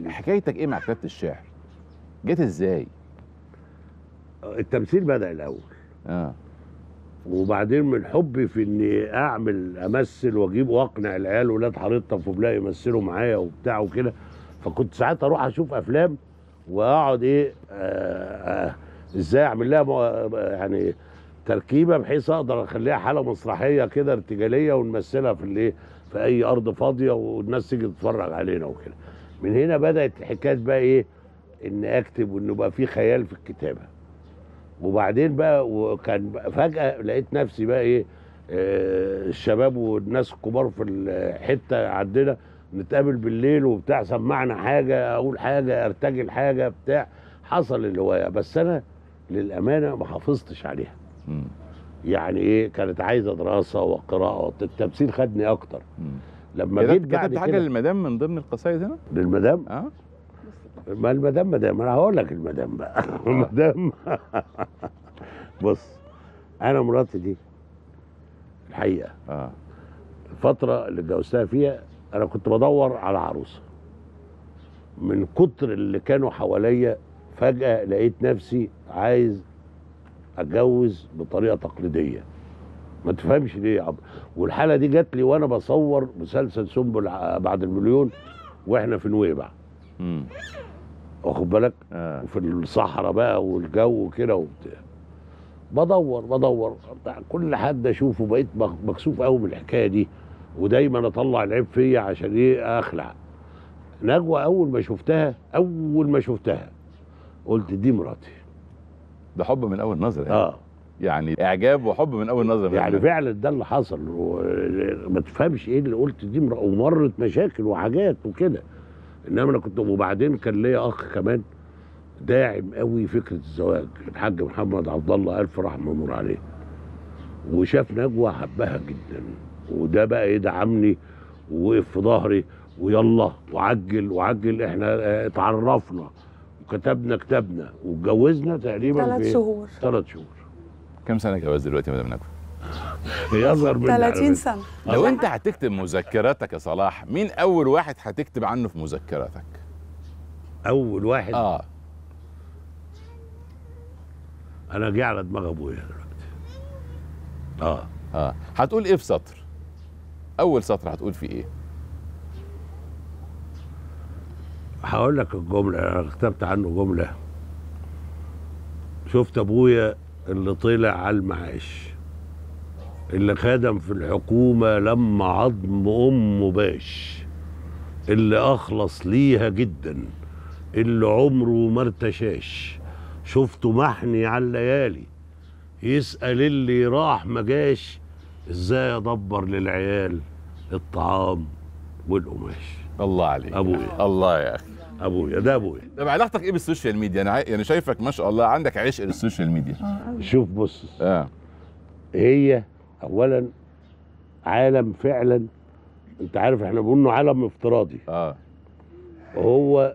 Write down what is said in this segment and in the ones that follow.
حكايتك ايه مع كتابه الشعر جت ازاي التمثيل بدا الاول اه وبعدين من حبي في اني اعمل امثل واجيب واقنع العيال ولاد حارتنا في بلاقي يمثلوا معايا وبتاع وكده فكنت ساعات اروح اشوف افلام واقعد ايه آه آه ازاي اعمل لها مو- يعني تركيبه بحيث اقدر اخليها حاله مسرحيه كده ارتجاليه ونمثلها في الايه في اي ارض فاضيه والناس تيجي تتفرج علينا وكده من هنا بدات الحكايه بقى ايه ان اكتب وانه بقى في خيال في الكتابه وبعدين بقى وكان بقى فجاه لقيت نفسي بقى ايه آه، الشباب والناس الكبار في الحته عندنا نتقابل بالليل وبتاع سمعنا حاجه اقول حاجه ارتجل حاجه بتاع حصل الهوايه بس انا للامانه ما حافظتش عليها مم. يعني ايه كانت عايزه دراسه وقراءه التمثيل خدني اكتر مم. لما جيت كتبت بعد كتبت حاجه كده للمدام من ضمن القصايد هنا للمدام اه ما المدام مدام انا هقول لك المدام بقى المدام بص انا مراتي دي الحقيقه اه الفتره اللي اتجوزتها فيها انا كنت بدور على عروسه من كتر اللي كانوا حواليا فجاه لقيت نفسي عايز اتجوز بطريقه تقليديه ما تفهمش ليه يا عم والحاله دي جات لي وانا بصور مسلسل سنبل ع- بعد المليون واحنا في نويبع مم. واخد بالك اه وفي الصحراء بقى والجو كده وبتاع بدور بدور بتاع كل حد اشوفه بقيت مك- مكسوف قوي من الحكايه دي ودايما اطلع العيب فيا عشان ايه اخلع نجوى اول ما شفتها اول ما شفتها قلت دي مراتي ده حب من اول نظره يعني. اه يعني اعجاب وحب من اول نظره يعني فعلا ده اللي حصل و- ما تفهمش ايه اللي قلت دي مرا- ومرت مشاكل وحاجات وكده انما انا كنت وبعدين كان ليا اخ كمان داعم قوي فكره الزواج الحاج محمد عبد الله الف رحمه الله عليه وشاف نجوى حبها جدا وده بقى يدعمني ووقف في ظهري ويلا وعجل وعجل احنا اه، اتعرفنا وكتبنا كتابنا واتجوزنا تقريبا ثلاث في شهور ثلاث شهور كم سنه جواز دلوقتي يا مدام نجوى هي اصغر مني على 30 فكرة. سنه لو انت هتكتب مذكراتك يا صلاح مين اول واحد هتكتب عنه في مذكراتك اول واحد اه انا جه على دماغ ابويا دلوقتي اه اه هتقول ايه في سطر اول سطر هتقول فيه ايه هقول لك الجمله انا كتبت عنه جمله شفت ابويا اللي طلع على المعاش اللي خدم في الحكومه لما عظم امه باش اللي اخلص ليها جدا اللي عمره ما ارتشاش شفته محني على الليالي يسأل اللي راح ما جاش ازاي ادبر للعيال الطعام والقماش الله عليك أبويا. الله يا اخي ابويا ده ابويا طب علاقتك ايه بالسوشيال ميديا انا عاي- يعني شايفك ما شاء الله عندك عشق للسوشيال ميديا شوف بص اه هي اولا عالم فعلا انت عارف احنا بنقول انه عالم افتراضي اه وهو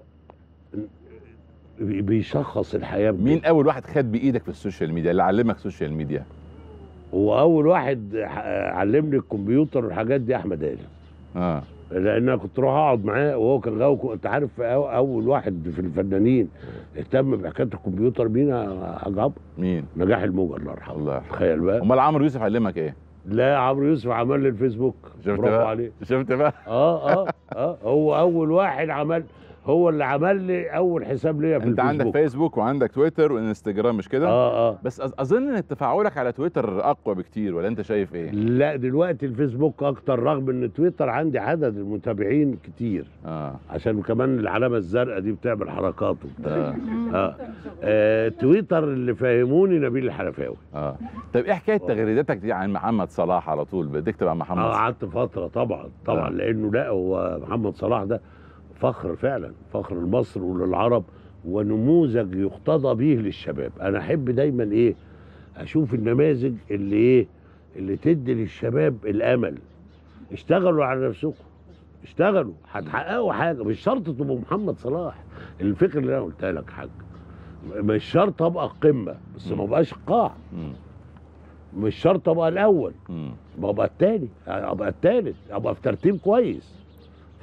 بي- بيشخص الحياه بجد. مين اول واحد خد بايدك في السوشيال ميديا اللي علمك سوشيال ميديا هو اول واحد ح- علمني الكمبيوتر والحاجات دي احمد آل اه لان انا كنت اروح اقعد معاه وهو كان غاوي انت عارف أو- اول واحد في الفنانين اهتم بحكايه الكمبيوتر مين يا حاج عمرو مين نجاح الموجة الله يرحمه الله يرحمه. تخيل بقى امال عمرو يوسف علمك ايه لا عمرو يوسف عمل لي الفيسبوك شفت برافو بقى عليه شفت بقى اه اه اه هو اول واحد عمل هو اللي عمل لي اول حساب ليا في انت عندك الفيسبوك فيسبوك وعندك تويتر وانستجرام مش كده اه اه بس أظ- اظن ان تفاعلك على تويتر اقوى بكتير ولا انت شايف ايه لا دلوقتي الفيسبوك اكتر رغم ان تويتر عندي عدد المتابعين كتير اه عشان كمان العلامه الزرقاء دي بتعمل حركات وبتاع اه آه. اه تويتر اللي فهموني نبيل الحلفاوي اه طب ايه حكايه تغريداتك دي عن محمد صلاح على طول بتكتب عن محمد اه صلاح قعدت فتره طبعا طبعا آه. لانه لا هو محمد صلاح ده فخر فعلا فخر لمصر وللعرب ونموذج يقتضى به للشباب انا احب دايما ايه اشوف النماذج اللي ايه اللي تدي للشباب الامل اشتغلوا على نفسكم اشتغلوا هتحققوا حاجه مش شرط تبقوا محمد صلاح الفكره اللي انا قلتها لك حاجه مش شرط ابقى القمه بس ما بقاش القاع مم. مش شرط ابقى الاول مم. ما ابقى التاني ابقى التالت ابقى في ترتيب كويس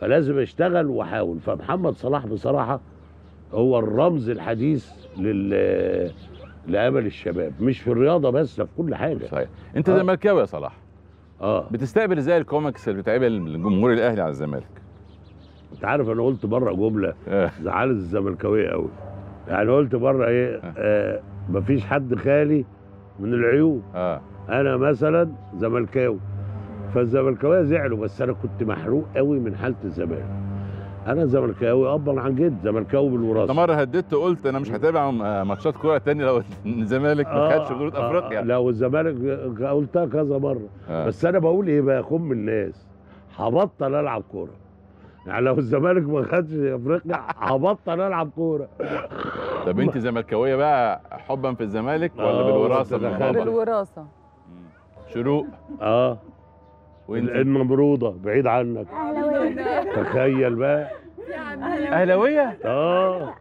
فلازم اشتغل واحاول فمحمد صلاح بصراحه هو الرمز الحديث لل لامل الشباب مش في الرياضه بس ده في كل حاجه صحيح انت آه. زملكاوي يا صلاح اه بتستقبل ازاي الكوميكس اللي بتعمل الجمهور الاهلي على الزمالك انت عارف انا قلت مره جمله آه. زعلت الزملكاويه قوي يعني قلت مره ايه آه مفيش حد خالي من العيوب اه انا مثلا زملكاوي فالزملكاويه زعلوا بس انا كنت محروق قوي من حاله الزمالك انا زملكاوي ابا عن جد زملكاوي انت بالوراثه مره هددت قلت انا مش هتابع م- ماتشات كوره تاني لو الزمالك ما خدش بطوله افريقيا لو الزمالك قلتها كذا مره آه. بس انا بقول ايه بقى خم الناس هبطل العب كوره يعني لو الزمالك ما خدش افريقيا هبطل العب كوره طب انت زملكاويه بقى حبا في الزمالك ولا آه، بالوراثه ده من خالد. بابا بالوراثه مم. شروق اه وانت النمروضه بعيد عنك تخيل بقى اهلاويه اه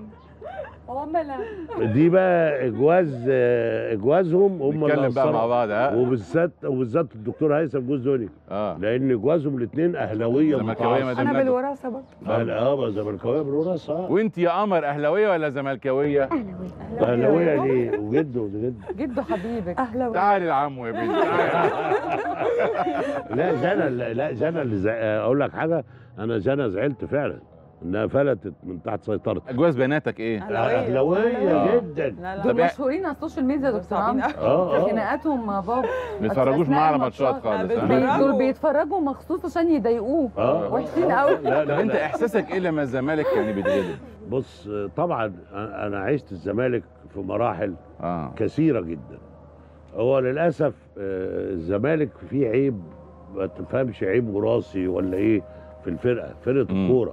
دي بقى اجواز آه، اجوازهم هم اللي نتكلم بقى مع أثروا. بعض ها وبالذات وبالذات الدكتور هيثم جوز دوني اه لان اجوازهم الاثنين اهلاويه زملكاوية متعصبة. مدام انا ندى. بالوراثه برضه أهل- اه زملكاويه بالوراثه اه وانت يا قمر اهلاويه ولا زملكاويه اهلاويه ليه وجده وجده جدو حبيبك اهلا تعالي يا عمو يا بنتي تعالي. لا جنى لا جنى اللي زع... اقول لك حاجه انا جنى زعلت فعلا انها فلتت من تحت سيطرتي اجواز بناتك ايه اهلاويه آه. جدا دول طب- مشهورين على السوشيال ميديا يا دكتور عمرو اه اه خناقاتهم مع بابا ما بيتفرجوش أثناء معاه على الماتشات. ماتشات خالص بي- ها دول بيتفرجوا مخصوص عشان يضايقوه اه وحشين قوي لا طب لا انت لا. احساسك ايه لما الزمالك كان بيتغلب بص طبعا انا عشت الزمالك في مراحل اه كثيره جدا هو للاسف آه، الزمالك فيه عيب ما تفهمش عيب وراثي ولا ايه في الفرقه فرقه مم. الكوره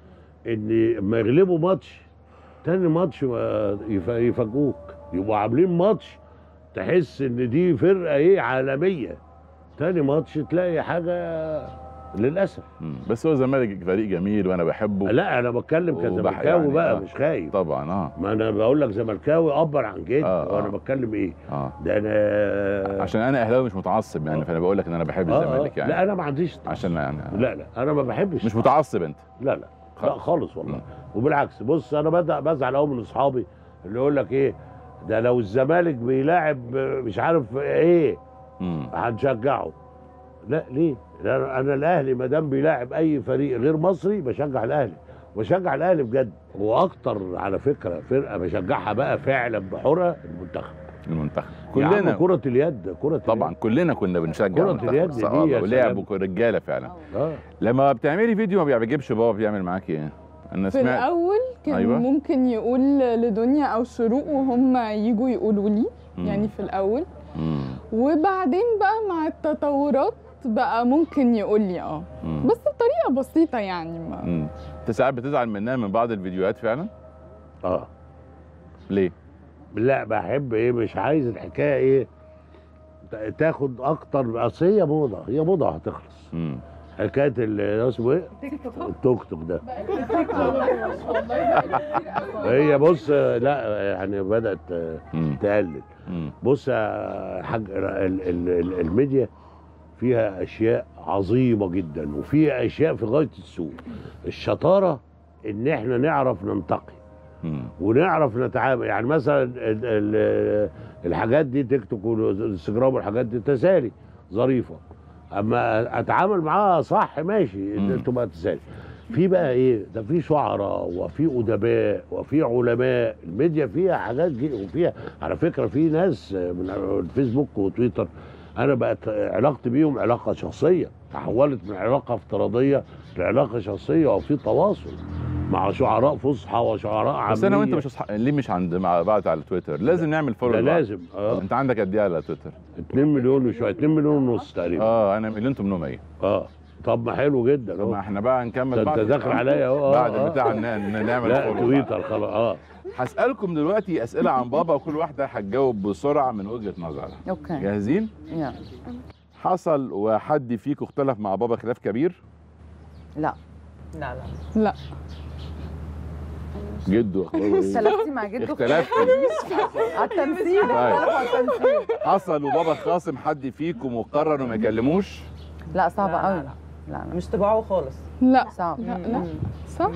ان لما يغلبوا ماتش تاني ماتش ما يف- يفاجئوك يبقوا عاملين ماتش تحس ان دي فرقه ايه عالميه تاني ماتش تلاقي حاجه للاسف مم. بس هو الزمالك فريق جميل وانا بحبه لا انا بتكلم وبح- كزملكاوي يعني بقى آه. مش خايف طبعا اه ما انا بقول لك زملكاوي ابر عن جد آه، وانا آه. بتكلم ايه اه ده انا عشان انا اهلاوي مش متعصب يعني فانا بقول لك ان انا بحب آه، آه. الزمالك يعني لا انا ما عنديش عشان يعني لا لا انا ما بحبش مش متعصب انت لا لا لا خالص. خالص والله مم. وبالعكس بص انا بدا بزعل قوي من اصحابي اللي يقول لك ايه ده لو الزمالك بيلاعب مش عارف ايه مم. هنشجعه لا ليه؟ لأن انا الاهلي ما دام بيلاعب اي فريق غير مصري بشجع الاهلي وبشجع الاهلي بجد واكتر على فكره فرقه بشجعها بقى فعلا بحرة المنتخب المنتخب كلنا كلنا كرة اليد كرة طبعا كلنا كنا بنشجع كرة المنتخب اليد دي صعبة يا ولعب سلام. رجاله فعلا اليد اه لما بتعملي فيديو ما بيعجبش بابا بيعمل معاكي ايه؟ انا في سمعت الاول كان أيوة. أيوة. ممكن يقول لدنيا او شروق وهم يجوا يقولوا لي مم. يعني في الاول مم. وبعدين بقى مع التطورات بقى ممكن يقول لي اه مم. بس بطريقه بسيطه يعني ما مم. انت ساعات بتزعل منها من بعض الفيديوهات فعلا؟ اه ليه؟ لا بحب ايه مش عايز الحكايه ايه تا- تاخد اكتر اصل هي موضه هي موضه هتخلص مم. حكايه ال- اسمه ايه التوك توك ده هي بص لا يعني بدات مم. تقلل مم. بص يا حاج ال- ال- ال- الميديا فيها اشياء عظيمه جدا وفيها اشياء في غايه السوء الشطاره ان احنا نعرف ننتقي مم. ونعرف نتعامل يعني مثلا ال- ال- الحاجات دي تيك توك والانستجرام والحاجات دي تسالي ظريفه اما اتعامل معاها صح ماشي مم. تبقى تسالي في بقى ايه ده في شعراء وفي ادباء وفي علماء الميديا فيها حاجات دي وفيها على فكره في ناس من الفيسبوك وتويتر انا بقت علاقتي بيهم علاقه شخصيه تحولت من علاقه افتراضيه لعلاقه شخصيه وفي تواصل مع شعراء فصحى وشعراء عاميه بس انا وانت مش أصح... ليه مش عند مع بعض على تويتر؟ لازم نعمل فولو ده لبعض. لازم اه انت عندك قد ايه على تويتر؟ 2 مليون وشويه 2 مليون ونص تقريبا اه انا مليون 800 اه طب ما حلو جدا طب ما اهو احنا بقى نكمل ده بعد انت داخل عليا اهو آه، بعد آه. البتاع ن- ن- نعمل لا فولو تويتر خلاص اه هسألكم دلوقتي أسئلة عن بابا وكل واحدة هتجاوب بسرعة من وجهة نظرها اوكي جاهزين؟ يلا حصل وحد فيكم اختلف مع بابا خلاف كبير؟ لا لا لا لا جده اخباره ايه؟ اختلفتي مع جدو اختلفتي على التمثيل اختلفوا على التمثيل حصل وبابا خاصم حد فيكم وقرر انه ما يكلموش؟ لا صعبة لا، قوي لا، لا. لا لا مش طباعه خالص لا صعب لا لا مم. صح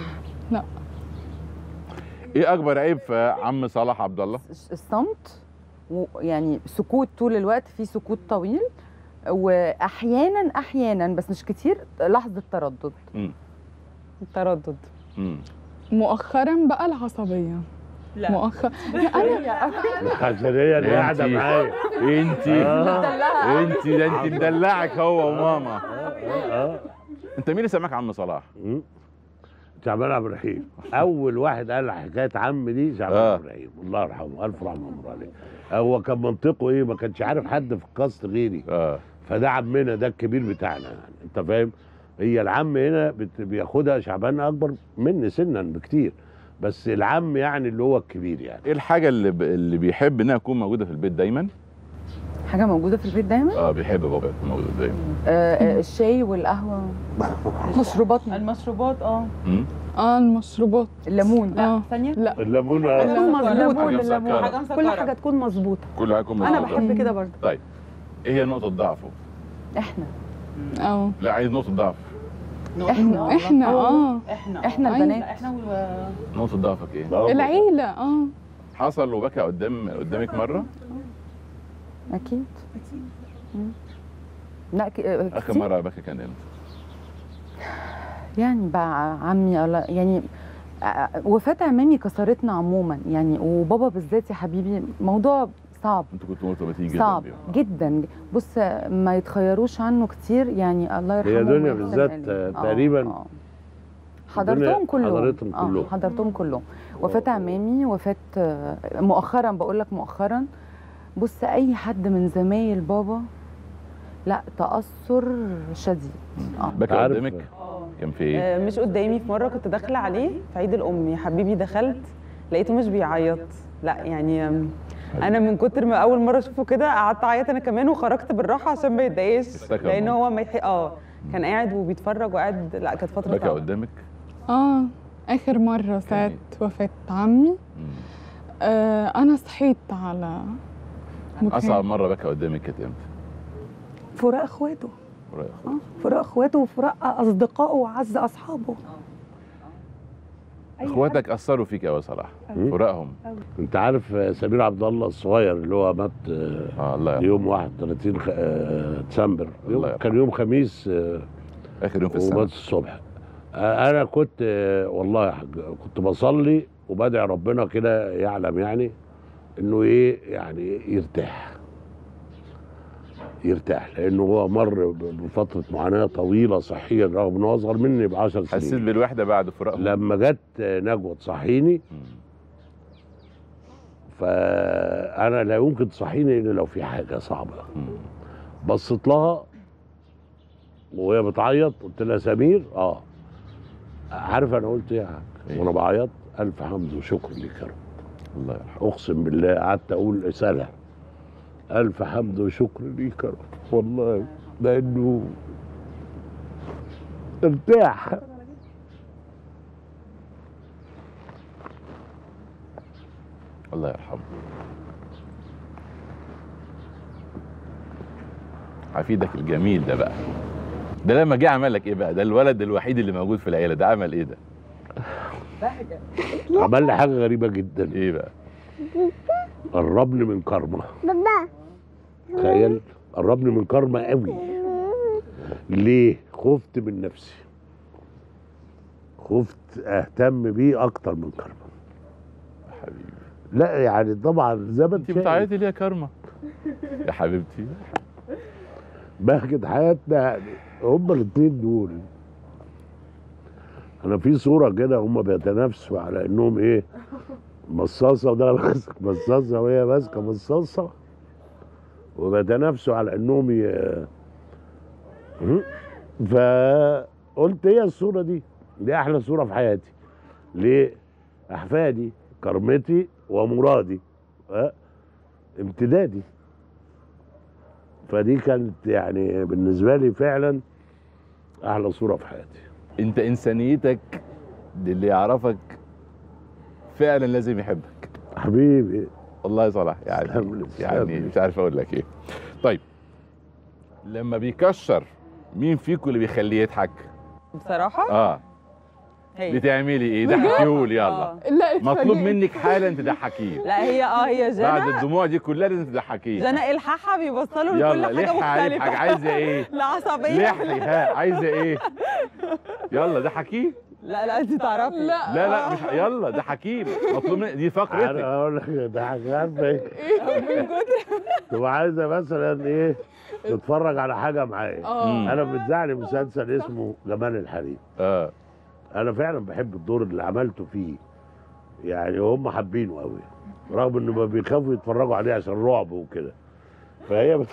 ايه اكبر عيب في عم صلاح عبد الله الصمت ويعني سكوت طول الوقت في سكوت طويل واحيانا احيانا بس مش كتير لحظه تردد التردد امم مؤخرا بقى العصبيه لا مؤخر عشان هي اللي قاعده انتي. معايا انت آه. انت ده انت مدلعك هو وماما اه انت مين اللي سماك عم صلاح مم. شعبان عبد الرحيم اول واحد قال حكايه عم دي شعبان آه. عبد الرحيم الله يرحمه الف رحمه الله عليه هو كان منطقه ايه ما كانش عارف حد في القصر غيري اه فده عمنا ده الكبير بتاعنا يعني انت فاهم هي العم هنا بت- بياخدها شعبان اكبر مني سنا بكتير بس العم يعني اللي هو الكبير يعني ايه الحاجه اللي ب... اللي بيحب انها تكون موجوده في البيت دايما حاجه موجوده في البيت دايما اه بيحب بابا يكون موجود دايما آه آه، الشاي والقهوه مشروباتنا المشروبات اه مم؟ اه المشروبات الليمون اه ثانيه لا الليمون لا. تكون مظبوطه حاجة مسكرة. حاجه مسكره كل حاجه تكون مظبوطه كل حاجه يكون انا موجودة. بحب كده برضه طيب ايه هي نقطه ضعفه احنا اه لا عايز نقطه ضعف احنا احنا اه احنا احنا أيوة. البنات لا احنا و... نقطه ضعفك ايه العيله اه حصل وبكى قدام قدامك مره اكيد مم. لا ك... آه، اخر كتير. مره بكى كان امتى يعني بقى عمي الله يعني آه، وفاة عمامي كسرتنا عموما يعني وبابا بالذات يا حبيبي موضوع صعب انت كنت مرتبطين جدا صعب بيهم. جدا بص ما يتخيروش عنه كتير يعني الله يرحمه هي دنيا ويحسن بالذات، إليه. آه، آه، تقريباً آه. حضرتهم الدنيا كلهم حضرتهم آه، كلهم. حضرتهم كلهم وفاة عمامي وفاة آه، مؤخرا بقول لك مؤخرا بص اي حد من زمايل بابا لا تأثر شديد اه بكى عارف- قدامك كان في ايه آه، مش قدامي في مره كنت داخله عليه في عيد الام يا حبيبي دخلت لقيته مش بيعيط لا يعني آم، انا من كتر ما اول مره اشوفه كده قعدت اعيط انا كمان وخرجت بالراحه عشان ما يتضايقش افتكر لان الموضوع. هو ما يحق اه كان قاعد وبيتفرج وقاعد لا كانت فتره بكى صعبة. قدامك اه اخر مره ساعه وفاه عمي مم. آه انا صحيت على مكان. اصعب مره بكى قدامك كانت امتى فراق اخواته قريب. اه فراق اخواته وفراق اصدقائه وعز اصحابه أي اخواتك اثروا فيك قوي يا صلاح مم. فراقهم انت عارف آه، سمير عبد الله الصغير اللي هو مات آه، اه الله يرحمه يوم 31 خ- آه، ديسمبر الله يوم يرحمه. كان يوم خميس آه، اخر يوم في ومات السنه الصبح آه، انا كنت آه، والله يا حاج كنت بصلي وبدعي ربنا كده يعلم يعني انه ايه يعني يرتاح يرتاح لانه هو مر ب- بفتره معاناه طويله صحيا رغم انه اصغر مني ب 10 حسيت سنين بالوحده بعد فراقهم لما جت آه، نجوى تصحيني مم. فانا لا يمكن تصحيني الا لو في حاجه صعبه مم. بصيت لها وهي بتعيط قلت لها سمير اه عارف انا قلت ايه يا حاج؟ إيه؟ وانا بعيط الف حمد وشكر ليك يا رب الله يرحمه اقسم بالله قعدت اقول رساله الف حمد وشكر ليك يا رب والله لانه ارتاح الله يرحمه حفيدك الجميل ده بقى ده لما جه عمل لك ايه بقى ده الولد الوحيد اللي موجود في العيله ده عمل ايه ده عمل لي حاجه غريبه جدا ايه بقى قربني من كرمه تخيل قربني من كرمه قوي ليه خفت من نفسي خفت اهتم بيه اكتر من كرمه يا حبيبي لا يعني طبعا زي ما انت انت شايف بتعيطي ليه يا كارما يا حبيبتي بهجة حياتنا يعني هما الاثنين دول انا في صوره كده هما بيتنافسوا على انهم ايه مصاصه وده ماسك مصاصه وهي ماسكه مصاصه وبيتنافسوا على انهم ي... م? فقلت هي الصوره دي دي احلى صوره في حياتي ليه احفادي كرمتي ومرادي ها؟ امتدادي فدي كانت يعني بالنسبه لي فعلا احلى صوره في حياتي انت انسانيتك اللي يعرفك فعلا لازم يحبك حبيبي والله يا صلاح يعني تسلم لي، يعني تسلم لي. مش عارف اقول لك ايه طيب لما بيكشر مين فيكم اللي بيخليه يضحك بصراحه اه هي بتعملي ايه ضحكيهولي يلا آه. لا مطلوب اتفاجئت. منك حالا تضحكيه لا هي اه هي بعد جنى الدموع دي كلها لازم تضحكيه جنى الحاحه بيوصلوا يلا لكل حاجه لحي عليه بحاجه مختلفه عايزه ايه العصبيه لحي ها عايزه ايه يلا ضحكيه لا لا انت تعرفي لا لا لا مش يلا ضحكيه مطلوب منك دي انا فقرتك اقول لك ده حاجه عارفه ايه تبقى عايزه مثلا ايه تتفرج على حاجه معايا اه انا بتزعلي مسلسل اسمه جمال الحريم اه انا فعلا بحب الدور اللي عملته فيه يعني هم حابينه قوي رغم انه ما بيخافوا يتفرجوا عليه عشان رعب وكده فهي بت...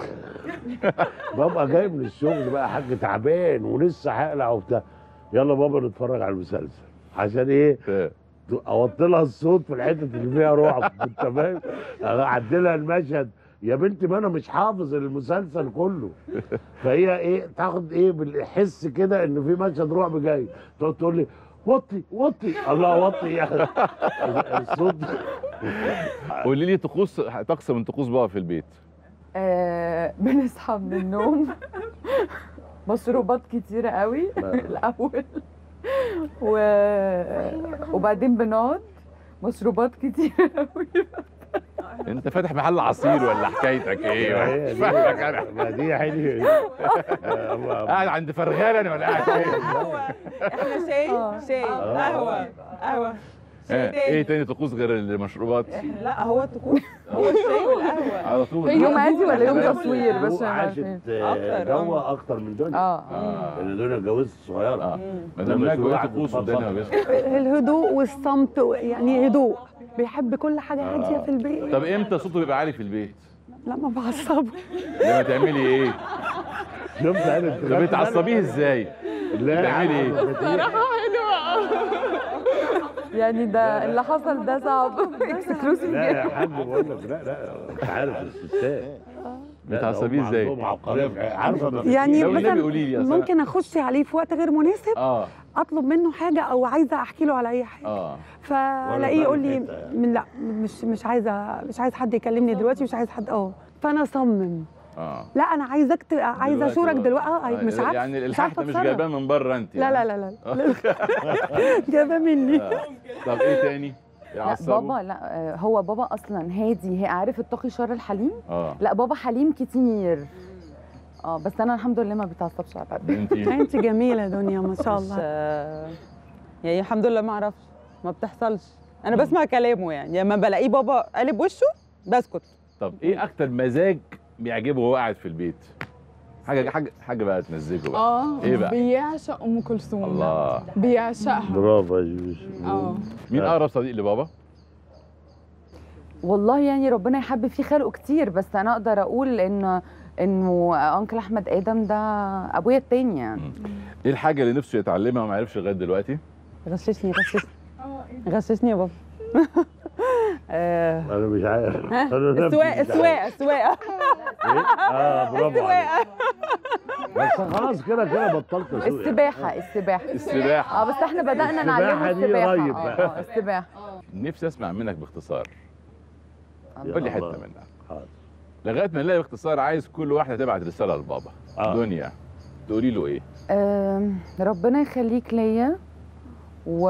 ببقى جاي من الشغل بقى حاج تعبان ولسه هقلع وبتاع يلا بابا نتفرج على المسلسل عشان ايه آه. اوطي لها الصوت في الحتت اللي فيها رعب انت فاهم اعدلها المشهد يا بنتي ما انا مش حافظ المسلسل كله فهي ايه تاخد ايه بالحس كده ان في مشهد رعب جاي تقعد تقول لي وطي وطي الله وطي يعني الصوت قولي لي طقوس طقس من طقوس بابا في البيت آه بنصحى من النوم مشروبات كتيرة قوي لا. الأول و... وبعدين بنقعد مشروبات كتيرة قوي انت فاتح محل عصير ولا حكايتك ايه هي مش دي- فاهمك انا ما دي حلوه قاعد عند فرغال انا ولا قاعد فين هو احنا شاي آه. شاي قهوه قهوه آه، شاي ايه تاني تاني طقوس غير المشروبات لا هو الطقوس هو الشاي والقهوه على طول يوم عادي ولا يوم لا، تصوير بس أنا عاشت عارفين. آه، أكتر، آه. جوه اكتر من دنيا اه اه لان دنيا اتجوزت صغيره اه مدام لما نجوى ايه يكون طقوس واحد قدامها متفضل. بس الهدوء والصمت و- يعني هدوء بيحب كل حاجه هاديه في البيت طب امتى صوته بيبقى عالي في البيت لما بعصبه لما تعملي ايه شفت قالت طب بتعصبيه ازاي لا بتعملي ايه صراحه حلوه يعني ده اللي حصل ده صعب اكسكلوسيف لا جدا يا حاج بقول لك لا لا انت عارف الستات لا، بتعصبيه هم ازاي؟ عندهم عبقريه في- عارفه يعني لو النبي مثلا قولي لي يا سلام. ممكن اخش عليه في وقت غير مناسب اه اطلب منه حاجه او عايزه احكي له على اي حاجه اه فلاقيه يقول لي فاهم حتة. من لا مش مش عايزه مش عايز حد يكلمني دلوقتي مش عايز حد اه فانا اصمم اه لا انا عايزك ت- عايزه دلوقتي اشورك بقى. دلوقتي اه آه، مش عارفه يعني مش الالحاح عارفة ده مش أتصرف. جايباه من بره انت لا لا يعني. لا لا جايبه مني آه. طب ايه تاني لا يعصبوا بابا لا آه، هو بابا اصلا هادي هي عارف اتقي شر الحليم اه لا بابا حليم كتير اه بس انا الحمد لله ما بتعصبش على حد انت انت جميله يا دنيا ما شاء مش الله آه، يعني الحمد لله ما اعرفش ما بتحصلش انا بسمع كلامه يعني لما بلاقيه بابا قالب وشه بسكت طب ايه اكتر مزاج بيعجبه وهو قاعد في البيت حاجه حاجه حاجه بقى تمزجه بقى اه إيه بقى؟ بيعشق ام كلثوم الله بيعشقها برافو يا جوز اه مين اقرب صديق لبابا والله يعني ربنا يحبب فيه خلقه كتير بس انا اقدر اقول ان انه انكل احمد ادم ده ابويا التاني يعني ايه الحاجه اللي نفسه يتعلمها وما عرفش لغايه دلوقتي غششني غششني غششني يا بابا آه، انا مش عارف أنا نفسي السواقه مش عارف. السواقه السواقه إيه؟ اه برافو عليك السواقه بس خلاص كده كده بطلت اسوق يعني. السباحه السباحه السباحه اه بس احنا بدانا نعلمه السباحة دي السباحه قريب اه بقى. آه، السباحه نفسي اسمع منك باختصار يا قول لي الله. حته منها حاضر. لغايه ما نلاقي باختصار عايز كل واحده تبعت رساله لبابا آه. دنيا تقولي له ايه آم، ربنا يخليك ليا و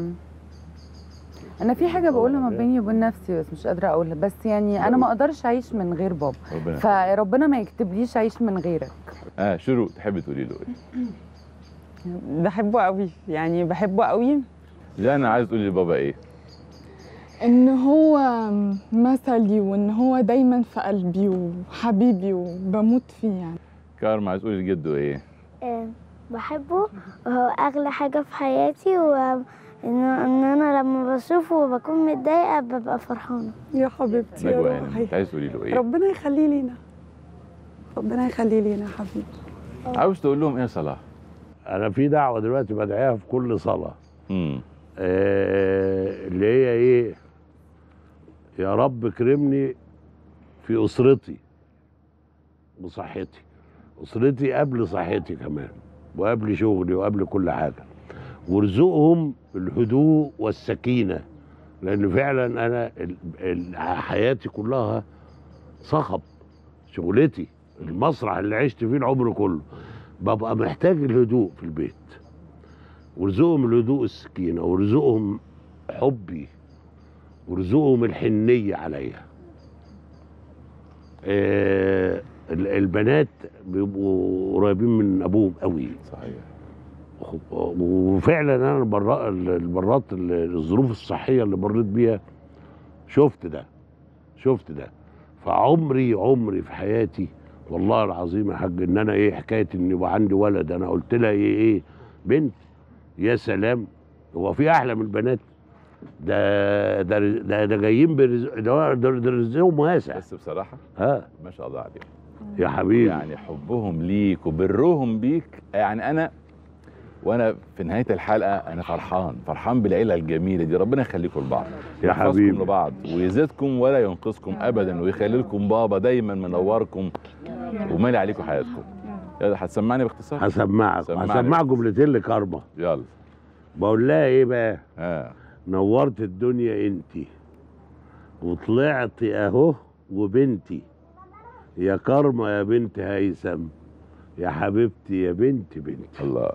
انا في حاجه بقولها ما بيني وبين نفسي بس مش قادره اقولها بس يعني انا ما اقدرش اعيش من غير بابا ربنا فربنا ما يكتبليش اعيش من غيرك اه شروق تحبي تقولي له ايه بحبه قوي يعني بحبه قوي لا انا عايز تقولي لبابا ايه ان هو مثلي وان هو دايما في قلبي وحبيبي وبموت فيه يعني كارما عايز تقولي لجده ايه آه، بحبه وهو أغلى حاجة في حياتي وإن إن أنا لما بشوفه وبكون متضايقة ببقى فرحانة يا حبيبتي يا نجوى هانم روحي انت عايز تقولي له ايه ربنا يخليه لينا ربنا يخليه لينا يا حبيبي عاوز تقول لهم ايه يا صلاح انا في دعوه دلوقتي بدعيها في كل صلاه امم آه، اللي هي ايه يا رب اكرمني في اسرتي بصحتي اسرتي قبل صحتي كمان وقبل شغلي وقبل كل حاجه وارزقهم الهدوء والسكينه لان فعلا انا ال- ال- حياتي كلها صخب شغلتي المسرح اللي عشت فيه العمر كله ببقى محتاج الهدوء في البيت ورزقهم الهدوء السكينه ورزقهم حبي ورزقهم الحنيه عليا آه ال- البنات بيبقوا قريبين من ابوهم قوي صحيح وفعلا انا المرات المرات الظروف الصحيه اللي مريت بيها شفت ده شفت ده فعمري عمري في حياتي والله العظيم يا حاج ان انا ايه حكايه ان يبقى عندي ولد انا قلت لها ايه ايه بنت يا سلام هو في احلى من البنات ده ده ده, ده جايين برزق ده, ده, ده رزقهم واسع بس بصراحه ها ما شاء الله عليك يا حبيبي يعني حبهم ليك وبرهم بيك يعني انا وانا في نهايه الحلقه انا فرحان فرحان بالعيله الجميله دي ربنا يخليكم لبعض يا ويحفظكم حبيبي. لبعض ويزيدكم ولا ينقصكم ابدا ويخلي لكم بابا دايما منوركم ومالي عليكم حياتكم يلا هتسمعني باختصار هسمعك سمعني. هسمعك جملتين لكارما يلا بقول لها ايه بقى ها نورت الدنيا انتي وطلعت اهو وبنتي يا كرمة يا بنت هيثم يا حبيبتي يا بنت بنتي الله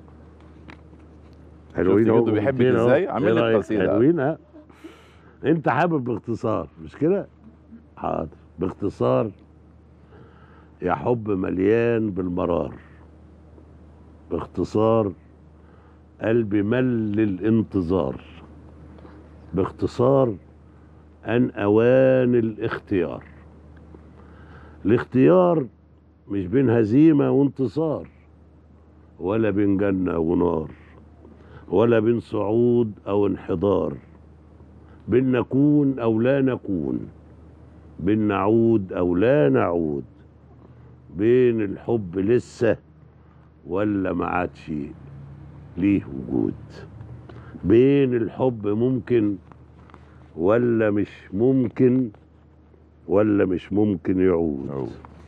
حلوين شفت اهو جده بيحبك جملتين أهو. إزاي؟ عامل إيه لك رأيك؟ قصيدة. حلوين ها انت حابب باختصار مش كده حاضر باختصار يا حب مليان بالمرار باختصار قلبي مل الانتظار باختصار أن أوان الاختيار الاختيار مش بين هزيمة وانتصار ولا بين جنة ونار ولا بين صعود أو انحدار بين نكون أو لا نكون بين نعود أو لا نعود بين الحب لسه ولا ما عادش ليه وجود بين الحب ممكن ولا مش ممكن ولا مش ممكن يعود أوه.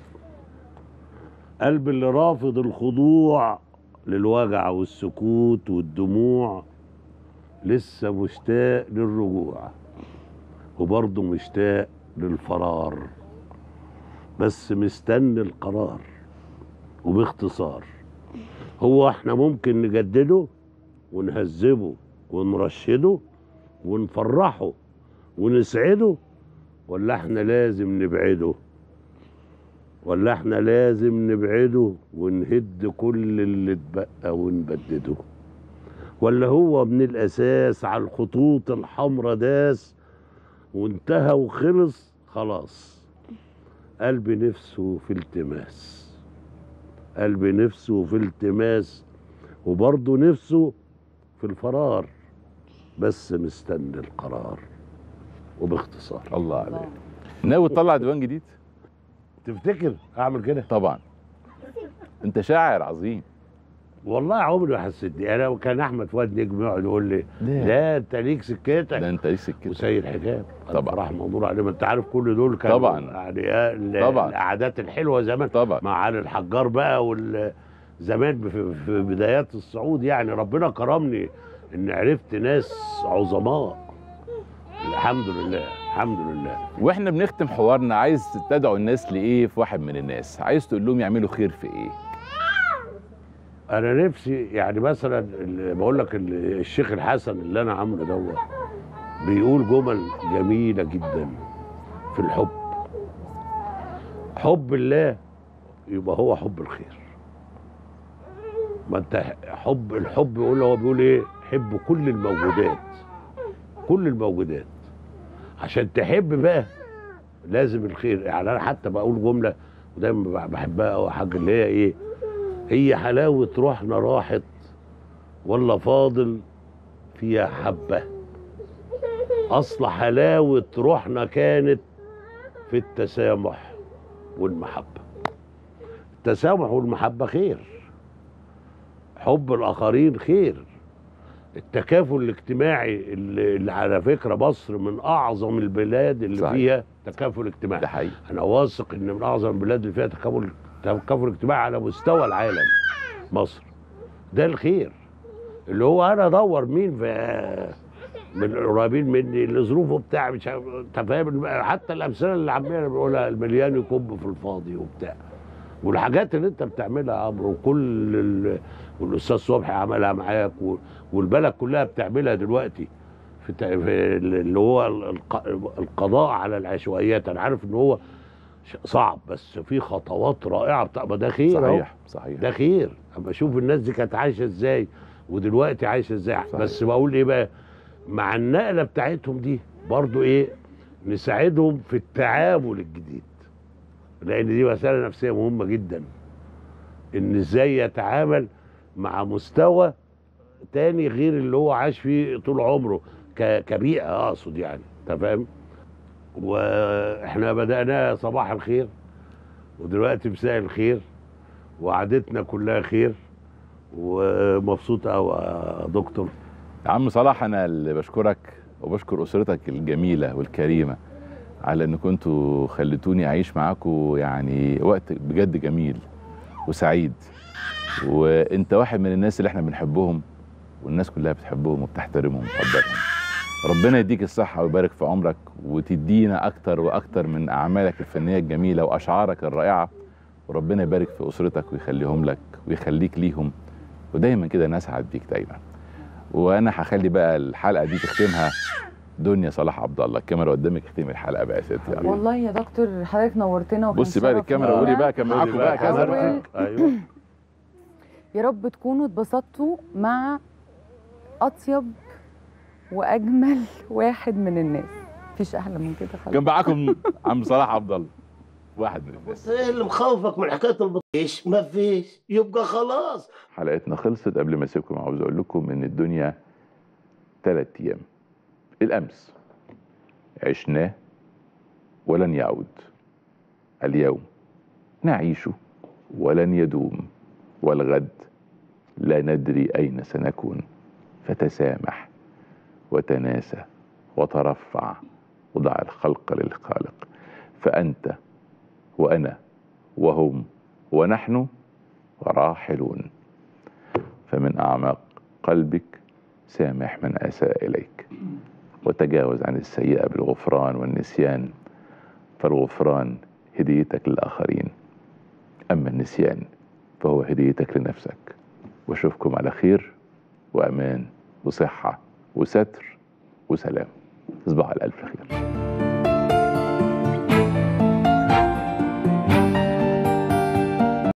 قلب اللي رافض الخضوع للوجع والسكوت والدموع لسه مشتاق للرجوع وبرضه مشتاق للفرار بس مستني القرار وباختصار هو احنا ممكن نجدده ونهذبه ونرشده ونفرحه ونسعده ولا احنا لازم نبعده ولا احنا لازم نبعده ونهد كل اللي اتبقى ونبدده ولا هو من الاساس على الخطوط الحمراء داس وانتهى وخلص خلاص قلبي نفسه في التماس قلبي نفسه في التماس وبرضه نفسه في الفرار بس مستني القرار وباختصار الله عليك ناوي تطلع ديوان جديد تفتكر اعمل كده طبعا انت شاعر عظيم والله عمري ما حسيت دي انا كان احمد فؤاد نجم يقعد يقول لي لا انت ليك ده سكتك انت ليك سكتك وسيد حجاب طبعا. راح منظور عليه ما انت عارف كل دول كانوا طبعا. يعني آه، ال- طبعا. القعدات الحلوه زمان طبعا مع علي الحجار بقى وال زمان في, في بدايات الصعود يعني ربنا كرمني ان عرفت ناس عظماء الحمد لله الحمد لله واحنا بنختم حوارنا عايز تدعو الناس لايه في واحد من الناس عايز تقول لهم يعملوا خير في ايه انا نفسي يعني مثلا ال- بقول لك ال- الشيخ الحسن اللي انا عامله دوت بيقول جمل جميله جدا في الحب حب الله يبقى هو حب الخير ما انت حب الحب يقول هو بيقول ايه حب كل الموجودات كل الموجودات عشان تحب بقى لازم الخير يعني انا حتى بقول جمله ودايما بحبها قوي حاجه اللي هي ايه هي حلاوة روحنا راحت ولا فاضل فيها حبة أصل حلاوة روحنا كانت في التسامح والمحبة التسامح والمحبة خير حب الآخرين خير التكافل الاجتماعي اللي, اللي على فكرة مصر من أعظم البلاد اللي صحيح. فيها تكافل اجتماعي ده حقيقي انا واثق ان من اعظم البلاد اللي فيها تكافل تكافل اجتماعي على مستوى العالم مصر ده الخير اللي هو انا ادور مين في من القريبين مني اللي ظروفه بتاع مش عارف- انت فاهم الم- حتى الامثله اللي عمالين بنقولها المليان يكب في الفاضي وبتاع والحاجات اللي انت بتعملها يا عمرو وكل ال... والاستاذ صبحي عملها معاك و... والبلد كلها بتعملها دلوقتي في, ت... في اللي هو الق... القضاء على العشوائيات انا عارف ان هو ش- صعب بس في خطوات رائعه بتاع ما ده خير أهو. صحيح صحيح ده خير اما اشوف الناس دي كانت عايشه ازاي ودلوقتي عايشه ازاي صحيح. بس بقول ايه بقى مع النقله بتاعتهم دي برضو ايه نساعدهم في التعامل الجديد لان دي مساله نفسيه مهمه جدا ان ازاي يتعامل مع مستوى تاني غير اللي هو عاش فيه طول عمره ك- كبيئه اقصد يعني انت فاهم واحنا بدانا صباح الخير ودلوقتي مساء الخير وقعدتنا كلها خير ومبسوط قوي يا دكتور يا عم صلاح انا اللي بشكرك وبشكر اسرتك الجميله والكريمه على ان كنتوا خليتوني اعيش معاكم يعني وقت بجد جميل وسعيد وانت واحد من الناس اللي احنا بنحبهم والناس كلها بتحبهم وبتحترمهم وتقدرهم ربنا يديك الصحة ويبارك في عمرك وتدينا أكتر وأكتر من أعمالك الفنية الجميلة وأشعارك الرائعة وربنا يبارك في أسرتك ويخليهم لك ويخليك ليهم ودايما كده نسعد بيك دايما وانا هخلي بقى الحلقه دي تختمها دنيا صلاح عبد الله الكاميرا قدامك اختمي الحلقه بقى يا ست يلا. والله يا دكتور حضرتك نورتنا وكان بصي بقى شرف للكاميرا لينا. قولي بقى كان معاكم خدي بقى كذا أول- بقى ايوه يا رب تكونوا اتبسطتوا مع اطيب واجمل واحد من الناس مفيش احلى من كده خلاص كان معاكم عم صلاح عبد الله واحد من الناس ايه اللي مخوفك من حكايه البطيش ما فيش يبقى خلاص حلقتنا خلصت قبل ما اسيبكم عاوز اقول لكم ان الدنيا ثلاث ايام الامس عشناه ولن يعود اليوم نعيش ولن يدوم والغد لا ندري اين سنكون فتسامح وتناسى وترفع وضع الخلق للخالق فانت وانا وهم ونحن راحلون فمن اعماق قلبك سامح من اساء اليك وتجاوز عن السيئه بالغفران والنسيان فالغفران هديتك للاخرين اما النسيان فهو هديتك لنفسك واشوفكم على خير وامان وصحه وستر وسلام تصبحوا على الف خير